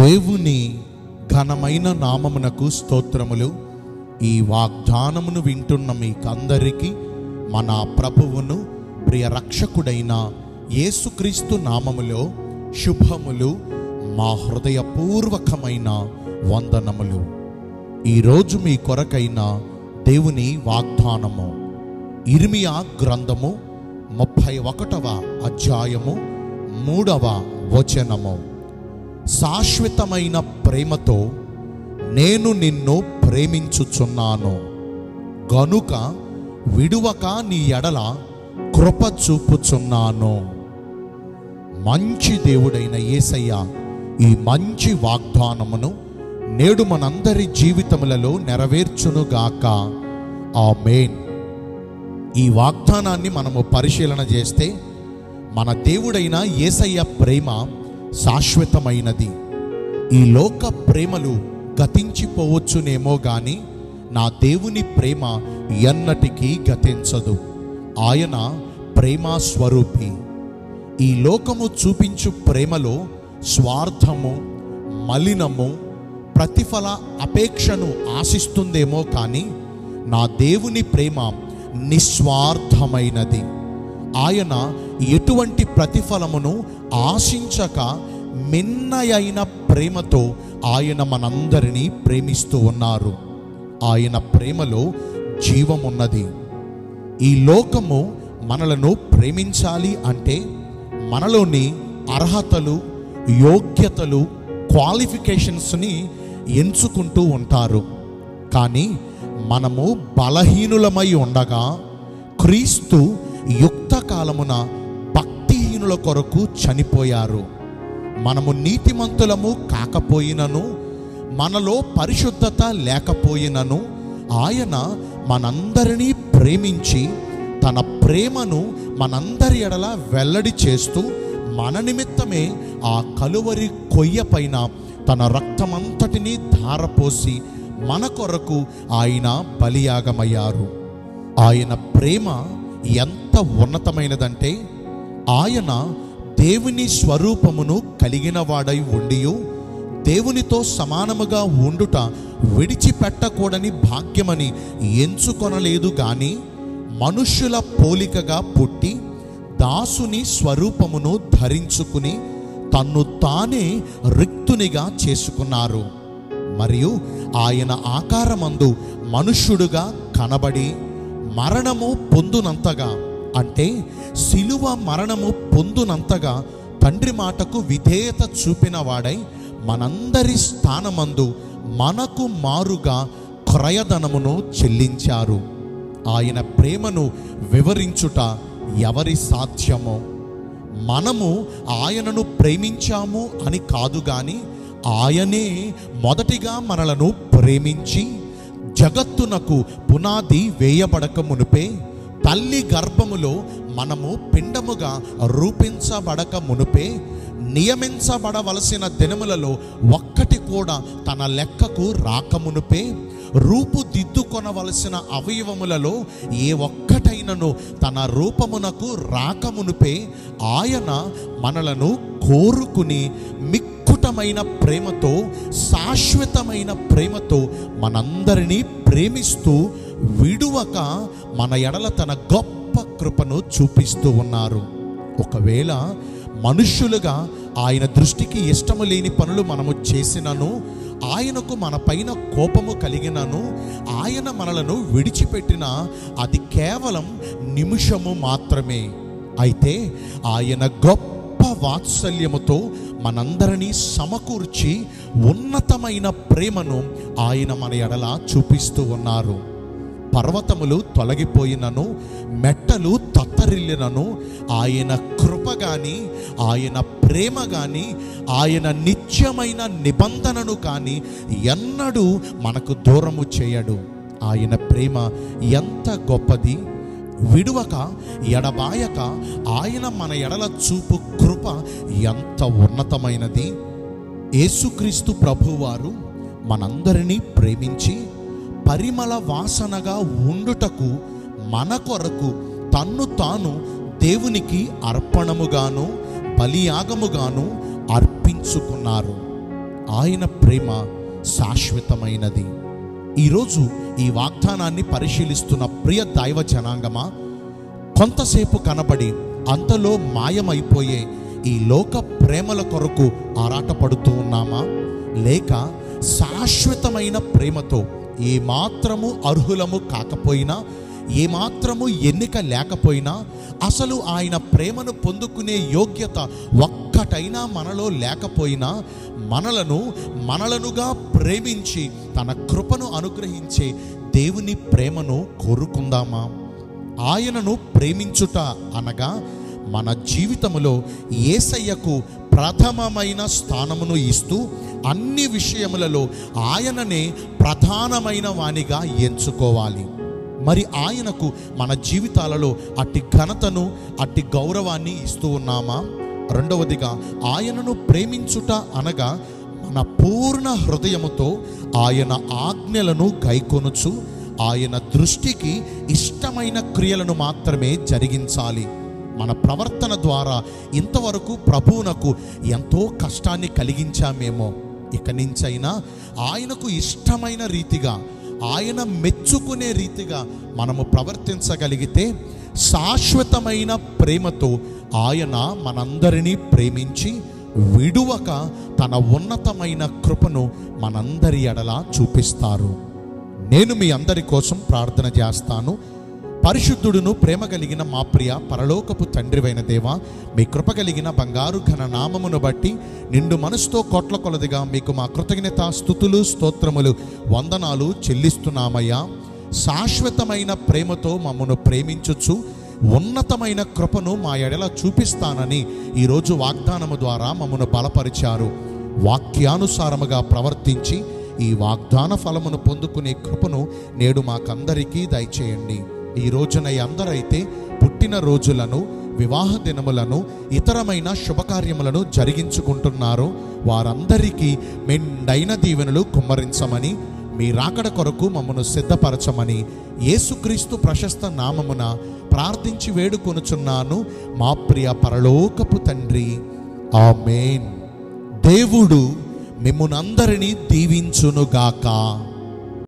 దేవుని ఘనమైన నామమునకు స్తోత్రములు ఈ వాగ్దానమును వింటున్న మీకందరికీ మన ప్రభువును ప్రియ రక్షకుడైన యేసుక్రీస్తు నామములో శుభములు మా హృదయపూర్వకమైన వందనములు ఈరోజు మీ కొరకైన దేవుని వాగ్దానము ఇర్మియా గ్రంథము ముప్పై ఒకటవ అధ్యాయము మూడవ వచనము శాశ్వతమైన ప్రేమతో నేను నిన్ను ప్రేమించుచున్నాను గనుక విడువక నీ ఎడల కృప చూపుచున్నాను మంచి దేవుడైన యేసయ్య ఈ మంచి వాగ్దానమును నేడు మనందరి జీవితములలో నెరవేర్చునుగాక ఆమేన్ ఈ వాగ్దానాన్ని మనము పరిశీలన చేస్తే మన దేవుడైన యేసయ్య ప్రేమ శాశ్వతమైనది ఈ లోక ప్రేమలు గతించిపోవచ్చునేమో గాని నా దేవుని ప్రేమ ఎన్నటికీ గతించదు ఆయన ప్రేమ స్వరూపి ఈ లోకము చూపించు ప్రేమలో స్వార్థము మలినము ప్రతిఫల అపేక్షను ఆశిస్తుందేమో కానీ నా దేవుని ప్రేమ నిస్వార్థమైనది ఆయన ఎటువంటి ప్రతిఫలమును ఆశించక మిన్నయైన ప్రేమతో ఆయన మనందరినీ ప్రేమిస్తూ ఉన్నారు ఆయన ప్రేమలో జీవమున్నది ఈ లోకము మనలను ప్రేమించాలి అంటే మనలోని అర్హతలు యోగ్యతలు క్వాలిఫికేషన్స్ని ఎంచుకుంటూ ఉంటారు కానీ మనము బలహీనులమై ఉండగా క్రీస్తు యుక్త కాలమున భక్తిహీనుల కొరకు చనిపోయారు మనము నీతిమంతులము కాకపోయినను మనలో పరిశుద్ధత లేకపోయినను ఆయన మనందరినీ ప్రేమించి తన ప్రేమను మనందరి ఎడల వెల్లడి చేస్తూ మన నిమిత్తమే ఆ కలువరి కొయ్య పైన తన రక్తమంతటినీ ధారపోసి మన కొరకు ఆయన బలియాగమయ్యారు ఆయన ప్రేమ ఎంత ఉన్నతమైనదంటే ఆయన దేవుని స్వరూపమును కలిగిన వాడై ఉండియు దేవునితో సమానముగా ఉండుట విడిచిపెట్టకూడని భాగ్యమని ఎంచుకొనలేదు గాని మనుష్యుల పోలికగా పుట్టి దాసుని స్వరూపమును ధరించుకుని తన్ను తానే రిక్తునిగా చేసుకున్నారు మరియు ఆయన ఆకారమందు మనుష్యుడుగా కనబడి మరణము పొందునంతగా అంటే శిలువ మరణము పొందునంతగా తండ్రి మాటకు విధేయత చూపిన వాడై మనందరి స్థానమందు మనకు మారుగా క్రయధనమును చెల్లించారు ఆయన ప్రేమను వివరించుట ఎవరి సాధ్యమో మనము ఆయనను ప్రేమించాము అని కాదు గాని ఆయనే మొదటిగా మనలను ప్రేమించి జగత్తునకు పునాది వేయబడక మునుపే తల్లి గర్భములో మనము పిండముగా రూపించబడక మునుపే నియమించబడవలసిన దినములలో ఒక్కటి కూడా తన లెక్కకు రాకమునుపే రూపుదిద్దుకొనవలసిన అవయవములలో ఏ ఒక్కటైనను తన రూపమునకు రాకమునుపే ఆయన మనలను కోరుకుని మిక్కుటమైన ప్రేమతో శాశ్వతమైన ప్రేమతో మనందరినీ ప్రేమిస్తూ విడువక మన ఎడల తన గొప్ప కృపను చూపిస్తూ ఉన్నారు ఒకవేళ మనుష్యులుగా ఆయన దృష్టికి ఇష్టము లేని పనులు మనము చేసినను ఆయనకు మన పైన కోపము కలిగినను ఆయన మనలను విడిచిపెట్టిన అది కేవలం నిమిషము మాత్రమే అయితే ఆయన గొప్ప వాత్సల్యముతో మనందరినీ సమకూర్చి ఉన్నతమైన ప్రేమను ఆయన మన ఎడల చూపిస్తూ ఉన్నారు పర్వతములు తొలగిపోయినను మెట్టలు తత్తరిల్లినను ఆయన కృప గాని ఆయన ప్రేమ గాని ఆయన నిత్యమైన నిబంధనను కానీ ఎన్నడూ మనకు దూరము చేయడు ఆయన ప్రేమ ఎంత గొప్పది విడువక ఎడబాయక ఆయన మన ఎడల చూపు కృప ఎంత ఉన్నతమైనది యేసుక్రీస్తు ప్రభువారు మనందరినీ ప్రేమించి పరిమళ వాసనగా ఉండుటకు మన కొరకు తన్ను తాను దేవునికి అర్పణముగాను బలియాగముగాను అర్పించుకున్నారు ఆయన ప్రేమ శాశ్వతమైనది ఈరోజు ఈ వాగ్దానాన్ని పరిశీలిస్తున్న ప్రియ దైవ జనాంగమా కొంతసేపు కనబడి అంతలో మాయమైపోయే ఈ లోక ప్రేమల కొరకు ఆరాటపడుతూ ఉన్నామా లేక శాశ్వతమైన ప్రేమతో ఏమాత్రము అర్హులము కాకపోయినా ఏమాత్రము ఎన్నిక లేకపోయినా అసలు ఆయన ప్రేమను పొందుకునే యోగ్యత ఒక్కటైనా మనలో లేకపోయినా మనలను మనలనుగా ప్రేమించి తన కృపను అనుగ్రహించే దేవుని ప్రేమను కోరుకుందామా ఆయనను ప్రేమించుట అనగా మన జీవితములో ఏసయ్యకు ప్రథమమైన స్థానమును ఇస్తూ అన్ని విషయములలో ఆయననే ప్రధానమైన వానిగా ఎంచుకోవాలి మరి ఆయనకు మన జీవితాలలో అట్టి ఘనతను అట్టి గౌరవాన్ని ఇస్తూ ఉన్నామా రెండవదిగా ఆయనను ప్రేమించుట అనగా మన పూర్ణ హృదయముతో ఆయన ఆజ్ఞలను గైకొనుచు ఆయన దృష్టికి ఇష్టమైన క్రియలను మాత్రమే జరిగించాలి మన ప్రవర్తన ద్వారా ఇంతవరకు ప్రభువునకు ఎంతో కష్టాన్ని కలిగించామేమో ఇక నుంచైనా ఆయనకు ఇష్టమైన రీతిగా ఆయన మెచ్చుకునే రీతిగా మనము ప్రవర్తించగలిగితే శాశ్వతమైన ప్రేమతో ఆయన మనందరినీ ప్రేమించి విడువక తన ఉన్నతమైన కృపను మనందరి ఎడల చూపిస్తారు నేను మీ అందరి కోసం ప్రార్థన చేస్తాను పరిశుద్ధుడును ప్రేమ కలిగిన మా ప్రియ పరలోకపు తండ్రివైన దేవా మీ కృప కలిగిన బంగారు ఘన నామమును బట్టి నిండు మనసుతో కోట్ల కొలదిగా మీకు మా కృతజ్ఞత స్థుతులు స్తోత్రములు వందనాలు చెల్లిస్తున్నామయ్యా శాశ్వతమైన ప్రేమతో మమ్మను ప్రేమించుచు ఉన్నతమైన కృపను మా ఎడల చూపిస్తానని ఈరోజు వాగ్దానము ద్వారా మమ్మను బలపరిచారు వాక్యానుసారముగా ప్రవర్తించి ఈ వాగ్దాన ఫలమును పొందుకునే కృపను నేడు మాకందరికీ దయచేయండి ఈ రోజున అందరైతే పుట్టిన రోజులను వివాహ దినములను ఇతరమైన శుభకార్యములను జరిగించుకుంటున్నారో వారందరికీ మెండైన దీవెనలు కుమ్మరించమని మీ రాకడ కొరకు మమ్మను సిద్ధపరచమని యేసుక్రీస్తు ప్రశస్త నామమున ప్రార్థించి వేడుకొనుచున్నాను మా ప్రియ పరలోకపు తండ్రి ఆమేన్ దేవుడు మిమ్మునందరినీ దీవించునుగాక